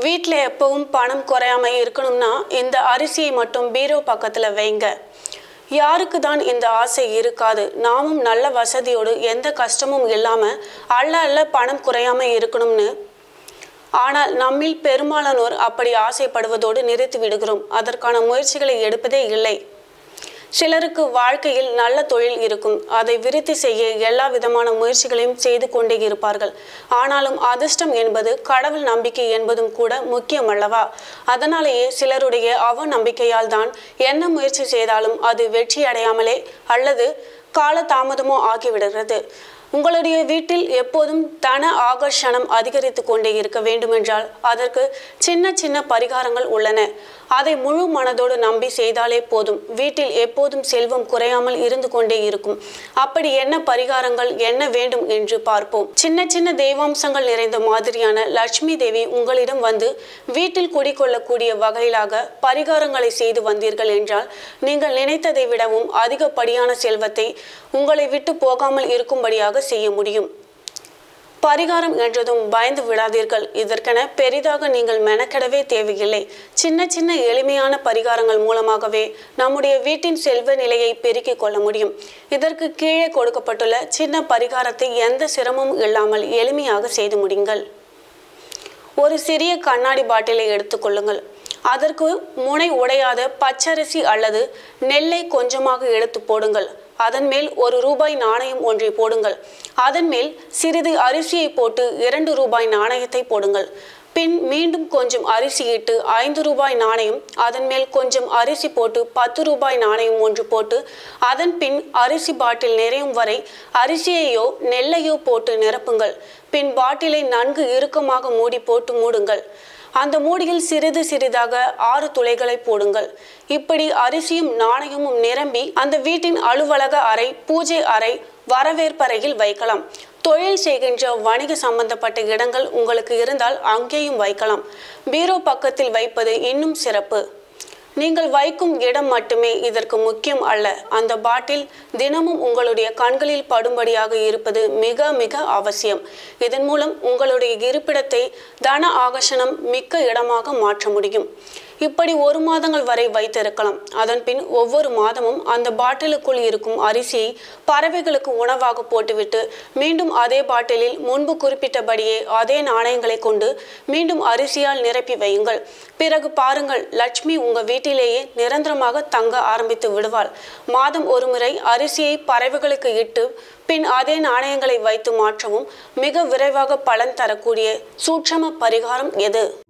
வீட்டில் எப்பவும் பணம் குறையாம இருக்கணும்னா இந்த அரிசியை மட்டும் பீரோ பக்கத்தில் வைங்க யாருக்கு தான் இந்த ஆசை இருக்காது நாமும் நல்ல வசதியோடு எந்த கஷ்டமும் இல்லாமல் அள்ள அள்ள பணம் குறையாம இருக்கணும்னு ஆனால் நம்மில் பெரும்பாலானோர் அப்படி ஆசைப்படுவதோடு நிறுத்தி விடுகிறோம் அதற்கான முயற்சிகளை எடுப்பதே இல்லை சிலருக்கு வாழ்க்கையில் நல்ல தொழில் இருக்கும் அதை விருத்தி செய்ய எல்லா விதமான முயற்சிகளையும் செய்து கொண்டே இருப்பார்கள் ஆனாலும் அதிர்ஷ்டம் என்பது கடவுள் நம்பிக்கை என்பதும் கூட முக்கியம் அல்லவா அதனாலேயே சிலருடைய அவ நம்பிக்கையால் தான் என்ன முயற்சி செய்தாலும் அது வெற்றி அடையாமலே அல்லது கால தாமதமோ ஆகிவிடுகிறது உங்களுடைய வீட்டில் எப்போதும் தன ஆகர்ஷணம் அதிகரித்து கொண்டே இருக்க வேண்டுமென்றால் அதற்கு சின்ன சின்ன பரிகாரங்கள் உள்ளன அதை முழு மனதோடு நம்பி செய்தாலே போதும் வீட்டில் எப்போதும் செல்வம் குறையாமல் இருந்து கொண்டே இருக்கும் அப்படி என்ன பரிகாரங்கள் என்ன வேண்டும் என்று பார்ப்போம் சின்ன சின்ன தெய்வாம்சங்கள் நிறைந்த மாதிரியான லட்சுமி தேவி உங்களிடம் வந்து வீட்டில் குடிக்கொள்ளக்கூடிய வகையிலாக பரிகாரங்களை செய்து வந்தீர்கள் என்றால் நீங்கள் நினைத்ததை விடவும் அதிகப்படியான செல்வத்தை உங்களை விட்டு போகாமல் இருக்கும்படியாக செய்ய முடியும் பரிகாரம் என்றதும் பயந்து விடாதீர்கள் இதற்கென பெரிதாக நீங்கள் மெனக்கெடவே தேவையில்லை சின்ன சின்ன எளிமையான பரிகாரங்கள் மூலமாகவே நம்முடைய வீட்டின் செல்வ நிலையை பெருக்கிக் கொள்ள முடியும் இதற்கு கீழே கொடுக்கப்பட்டுள்ள சின்ன பரிகாரத்தை எந்த சிரமமும் இல்லாமல் எளிமையாக செய்து முடியுங்கள் ஒரு சிறிய கண்ணாடி பாட்டிலை எடுத்துக்கொள்ளுங்கள் அதற்கு முனை உடையாத பச்சரிசி அல்லது நெல்லை கொஞ்சமாக எடுத்து போடுங்கள் அதன் மேல் ஒரு ரூபாய் நாணயம் ஒன்றை போடுங்கள் அதன் மேல் சிறிது அரிசியை போட்டு இரண்டு ரூபாய் நாணயத்தை போடுங்கள் பின் மீண்டும் கொஞ்சம் அரிசி இட்டு ஐந்து ரூபாய் நாணயம் அதன் மேல் கொஞ்சம் அரிசி போட்டு பத்து ரூபாய் நாணயம் ஒன்று போட்டு அதன் பின் அரிசி பாட்டில் நிறையும் வரை அரிசியையோ நெல்லையோ போட்டு நிரப்புங்கள் பின் பாட்டிலை நன்கு இறுக்கமாக மூடி போட்டு மூடுங்கள் அந்த மூடியில் சிறிது சிறிதாக ஆறு துளைகளை போடுங்கள் இப்படி அரிசியும் நாணயமும் நிரம்பி அந்த வீட்டின் அலுவலக அறை பூஜை அறை வரவேற்பறையில் வைக்கலாம் தொழில் செய்கின்ற வணிக சம்பந்தப்பட்ட இடங்கள் உங்களுக்கு இருந்தால் அங்கேயும் வைக்கலாம் பீரோ பக்கத்தில் வைப்பது இன்னும் சிறப்பு நீங்கள் வைக்கும் இடம் மட்டுமே இதற்கு முக்கியம் அல்ல அந்த பாட்டில் தினமும் உங்களுடைய கண்களில் படும்படியாக இருப்பது மிக மிக அவசியம் இதன் மூலம் உங்களுடைய இருப்பிடத்தை தன ஆகர்ஷணம் மிக்க இடமாக மாற்ற முடியும் இப்படி ஒரு மாதங்கள் வரை வைத்திருக்கலாம் அதன் பின் ஒவ்வொரு மாதமும் அந்த பாட்டிலுக்குள் இருக்கும் அரிசியை பறவைகளுக்கு உணவாக போட்டுவிட்டு மீண்டும் அதே பாட்டிலில் முன்பு குறிப்பிட்டபடியே அதே நாணயங்களை கொண்டு மீண்டும் அரிசியால் நிரப்பி வையுங்கள் பிறகு பாருங்கள் லட்சுமி உங்க வீட்டிலேயே நிரந்தரமாக தங்க ஆரம்பித்து விடுவாள் மாதம் ஒருமுறை அரிசியை பறவைகளுக்கு இட்டு பின் அதே நாணயங்களை வைத்து மாற்றவும் மிக விரைவாக பலன் தரக்கூடிய சூட்சம பரிகாரம் எது